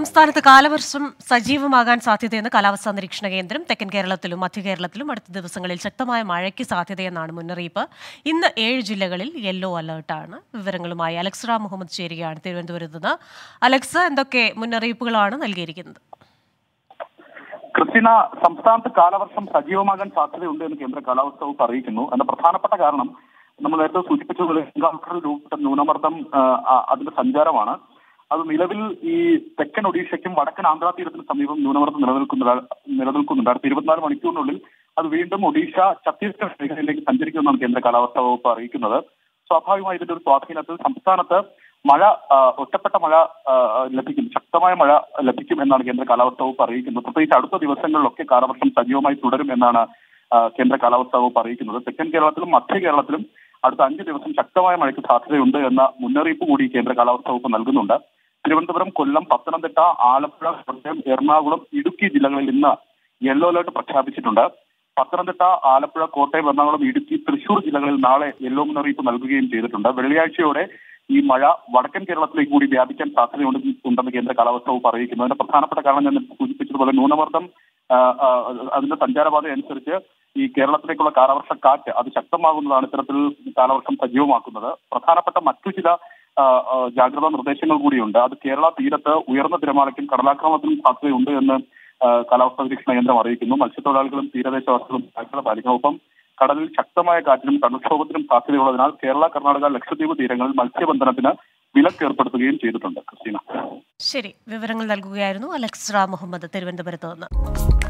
സംസ്ഥാനത്ത് കാലവർഷം സജീവമാകാൻ സാധ്യതയെന്ന് കാലാവസ്ഥാ നിരീക്ഷണ കേന്ദ്രം തെക്കൻ കേരളത്തിലും മധ്യ കേരളത്തിലും അടുത്ത ദിവസങ്ങളിൽ ശക്തമായ മഴയ്ക്ക് സാധ്യതയെന്നാണ് മുന്നറിയിപ്പ് ഇന്ന് ഏഴ് ജില്ലകളിൽ യെല്ലോ അലേർട്ടാണ് വിവരങ്ങളുമായി അലക്സ് റാം മുഹമ്മദ് ചേരുകയാണ് തിരുവനന്തപുരത്ത് നിന്ന് അലക്സ് എന്തൊക്കെ മുന്നറിയിപ്പുകളാണ് നൽകിയിരിക്കുന്നത് ക്രിസ്tina സംസ്ഥാനത്ത് കാലവർഷം സജീവമാകാൻ സാധ്യതയുണ്ട് എന്ന് കേന്ദ്ര കാലാവസ്ഥാ വകുപ്പ് അറിയിക്കുന്നു അതിന്റെ പ്രധാനപ്പെട്ട കാരണം നമ്മൾ നേരത്തെ സൂചിപ്പിച്ചതുപോലെ ബംഗാൾ രൂപപ്പെട്ട ന്യൂനമർദ്ദം ആ, ആ, അതിന്റെ സഞ്ചാരമാണ് അത് നിലവിൽ ഈ തെക്കൻ ഒഡീഷയ്ക്കും വടക്കൻ ആന്ധ്രാ തീരത്തിന് സമീപം ന്യൂനമർദ്ദം നിലനിൽക്കുന്ന നിലനിൽക്കുന്നുണ്ട് അടുത്ത ഇരുപത്തിനാല് മണിക്കൂറിനുള്ളിൽ അത് വീണ്ടും ഒഡീഷ ഛത്തീസ്ഗഡ് മേഖലയിലേക്ക് സഞ്ചരിക്കുമെന്നാണ് കേന്ദ്ര കാലാവസ്ഥാ വകുപ്പ് അറിയിക്കുന്നത് സ്വാഭാവികമായി ഇതിന്റെ ഒരു സ്വാധീനത്തിൽ സംസ്ഥാനത്ത് മഴ ആ, ഒറ്റപ്പെട്ട മഴ ആ, ലഭിക്കും ശക്തമായ മഴ ലഭിക്കും എന്നാണ് കേന്ദ്ര കാലാവസ്ഥാ വകുപ്പ് അറിയിക്കുന്നത് പ്രത്യേകിച്ച് അടുത്ത ദിവസങ്ങളിലൊക്കെ കാലവർഷം സജീവമായി തുടരും എന്നാണ് ആ, കേന്ദ്ര കാലാവസ്ഥാ വകുപ്പ് അറിയിക്കുന്നത് തെക്കൻ കേരളത്തിലും മധ്യ കേരളത്തിലും അടുത്ത അഞ്ച് ദിവസം ശക്തമായ മഴയ്ക്ക് സാധ്യതയുണ്ട് എന്ന മുന്നറിയിപ്പ് കൂടി കേന്ദ്ര കാലാവസ്ഥാ വകുപ്പ് നൽകുന്നുണ്ട് തിരുവനന്തപുരം കൊല്ലം പത്തനംതിട്ട ആലപ്പുഴ കോട്ടയം എറണാകുളം ഇടുക്കി ജില്ലകളിൽ ഇന്ന് യെല്ലോ അലർട്ട് പ്രഖ്യാപിച്ചിട്ടുണ്ട് പത്തനംതിട്ട ആലപ്പുഴ കോട്ടയം എറണാകുളം ഇടുക്കി തൃശൂർ ജില്ലകളിൽ നാളെ യെല്ലോ മുന്നറിയിപ്പ് നൽകുകയും ചെയ്തിട്ടുണ്ട് വെള്ളിയാഴ്ചയോടെ ഈ മഴ വടക്കൻ കേരളത്തിലേക്ക് കൂടി വ്യാപിക്കാൻ സാധ്യതയുണ്ട് ഉണ്ടെന്ന് കേന്ദ്ര കാലാവസ്ഥാ വകുപ്പ് അറിയിക്കുന്നു അതിന്റെ പ്രധാനപ്പെട്ട കാരണം ഞാൻ സൂചിപ്പിച്ചതുപോലെ ന്യൂനമർദ്ദം ആ, ആ, അതിന്റെ സഞ്ചാരപാത അനുസരിച്ച് ഈ കേരളത്തിലേക്കുള്ള കാലവർഷ കാറ്റ് അത് ശക്തമാകുന്നതാണ് ഇത്തരത്തിൽ കാലവർഷം സജീവമാക്കുന്നത് പ്രധാനപ്പെട്ട മറ്റു ചില ആ, ആ, ജാഗ്രതാ നിർദ്ദേശങ്ങൾ കൂടിയുണ്ട് അത് കേരള തീരത്ത് ഉയർന്ന തിരമാലയ്ക്കും കടലാക്രമണത്തിനും സാധ്യതയുണ്ട് എന്ന് ആ, കാലാവസ്ഥാ നിരീക്ഷണ കേന്ദ്രം അറിയിക്കുന്നു മത്സ്യത്തൊഴിലാളികളും തീരദേശവാസികളും ജാഗ്രത പാലിക്കണം ഒപ്പം കടലിൽ ശക്തമായ കാറ്റിനും കടൽക്ഷോഭത്തിനും സാധ്യതയുള്ളതിനാൽ കേരള കർണാടക ലക്ഷദ്വീപ് തീരങ്ങളിൽ മത്സ്യബന്ധനത്തിന് വിലക്ക് ഏർപ്പെടുത്തുകയും ചെയ്തിട്ടുണ്ട് ക്രിസ്റ്റീന ശരി വിവരങ്ങൾ നൽകുകയായിരുന്നു അലക്സ് റാം മുഹമ്മദ് തിരുവനന്തപുരത്ത് നിന്ന്